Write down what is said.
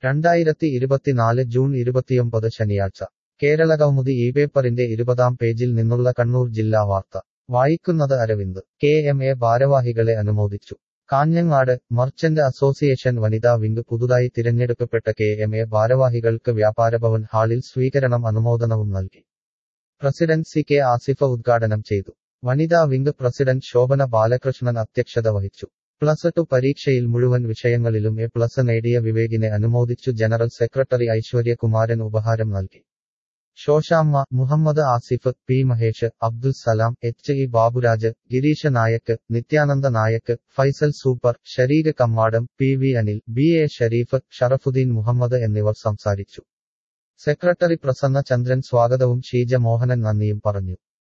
രണ്ടായിരത്തി ഇരുപത്തിനാല് ജൂൺ ഇരുപത്തിയൊമ്പത് ശനിയാഴ്ച കേരളകൗമുദി ഈ പേപ്പറിന്റെ ഇരുപതാം പേജിൽ നിന്നുള്ള കണ്ണൂർ ജില്ലാ വാർത്ത വായിക്കുന്നത് അരവിന്ദ് കെ എം എ ഭാരവാഹികളെ അനുമോദിച്ചു കാഞ്ഞങ്ങാട് മർച്ചന്റ് അസോസിയേഷൻ വനിതാ വിംഗ് പുതുതായി തിരഞ്ഞെടുക്കപ്പെട്ട കെ എം എ ഭാരവാഹികൾക്ക് വ്യാപാരഭവൻ ഹാളിൽ സ്വീകരണം അനുമോദനവും നൽകി പ്രസിഡന്റ് സി കെ ആസിഫ ഉദ്ഘാടനം ചെയ്തു വനിതാ വിംഗ് പ്രസിഡന്റ് ശോഭന ബാലകൃഷ്ണൻ അധ്യക്ഷത വഹിച്ചു പ്ലസ് ടു പരീക്ഷയിൽ മുഴുവൻ വിഷയങ്ങളിലും എ പ്ലസ് നേടിയ വിവേകിനെ അനുമോദിച്ചു ജനറൽ സെക്രട്ടറി ഐശ്വര്യകുമാരൻ ഉപഹാരം നൽകി Shoshamma Muhammad Asif P Mahesh Abdul Salam H E Baburaj Girisha Nayak Nithyananda Nayak Faisal super Shareeq Kammadam P V Anil B A Shareef Sharafuddin Muhammad എന്നിവർ സംസാരിച്ചു സെക്രട്ടറി പ്രസന്ന ചന്ദ്രൻ സ്വാഗതവും ഷീജ മോഹനൻ നന്ദിയും പറഞ്ഞു